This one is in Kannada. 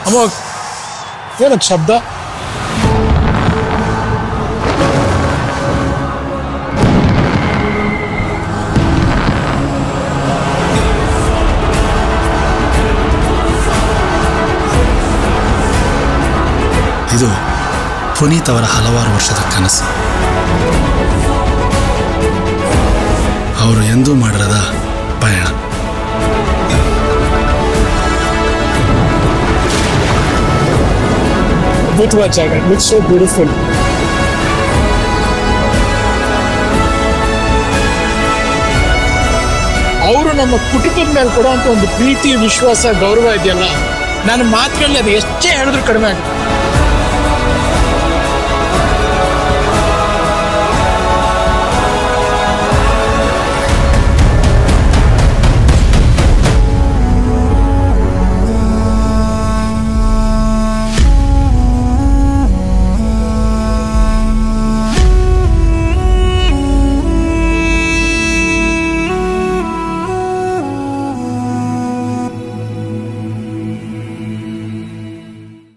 ಅಮ್ಮ ಏನದು ಶಬ್ದ ಇದು ಪುನೀತ್ ಅವರ ಹಲವಾರು ವರ್ಷದ ಕನಸು ಅವರು ಎಂದೂ ಮಾಡಿರದ ಪಯಣ ಅದ್ಭುತವಾದ ಜಾಗ ಇಟ್ಸ್ ಸೋ ಬ್ಯೂಟಿಫುಲ್ ಅವರು ನಮ್ಮ ಕುಟುಂಬದ ಮೇಲೆ ಕೊಡುವಂತ ಒಂದು ಪ್ರೀತಿ ವಿಶ್ವಾಸ ಗೌರವ ಇದೆಯಲ್ಲ ನನ್ನ ಮಾತುಗಳಲ್ಲಿ ಅದು ಎಷ್ಟೇ ಹೇಳಿದ್ರು ಕಡಿಮೆ ಆಗುತ್ತೆ